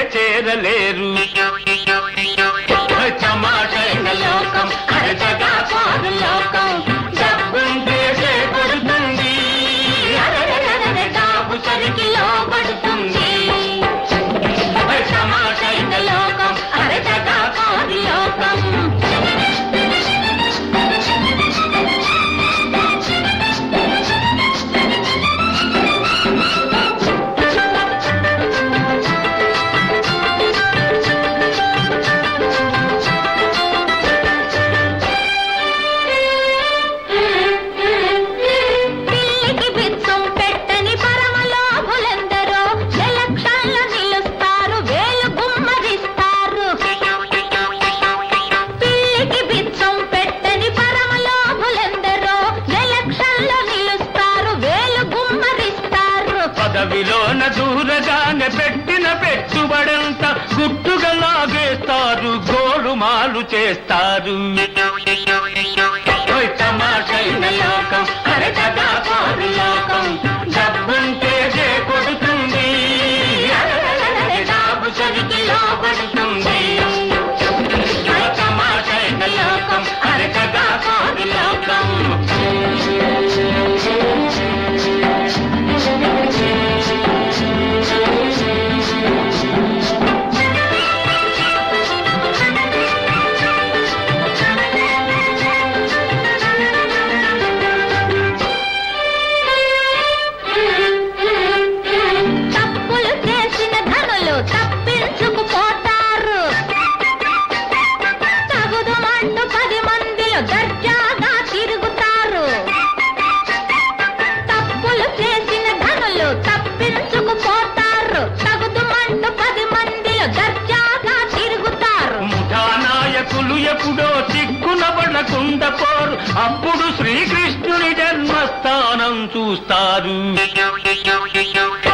చేరలేరు తమాషైన లోకం అరచగా కాదు లోకం డబ్బుంటే చేకూరుతుంది అరెరెరెరెరె డాబు సరికి లోపడుతుంది తమాషైన లోకం అరచగా కాదు లోకం పిల్లికి బిచ్చం పెట్టని పరమలోభులెందరో ఎలక్షన్లో నిలుస్తారు వేలు గుమ్మరిస్తారు పిల్లికి బిచ్చం పెట్టని పరమలోభులెందరో ఎలక్షన్లో నిలుస్తారు వేలు గుమ్మరిస్తారు పదవిలోన దూరగానే పెట్టిన పెట్టుబడంతా గుట్టుగా లాగేస్తారు గోలుమాలు చేస్తారు ఓయ్ తమాషైన లోకం అరచగా కాదు లోకం డబ్బుంటే కొడుతుంది డాబు సరికి లోపడుతుంది ఓయ్ తమాషైన లోకం అరచగా కాదు లోకం తప్పులు చేసిన ధనులు తప్పించుకుపోతారు తగుదుమంటూ పది మందిలో దర్జాగా తిరుగుతారు తప్పులు చేసిన ధనులు తప్పించుకుపోతారు తగుదుమంటూ పది మందిలో దర్జాగా తిరుగుతారు ముఠా నాయకులు ఎప్పుడో చిక్కున పడకుండా పోరు అప్పుడు శ్రీకృష్ణుని జన్మస్థానం చూస్తారు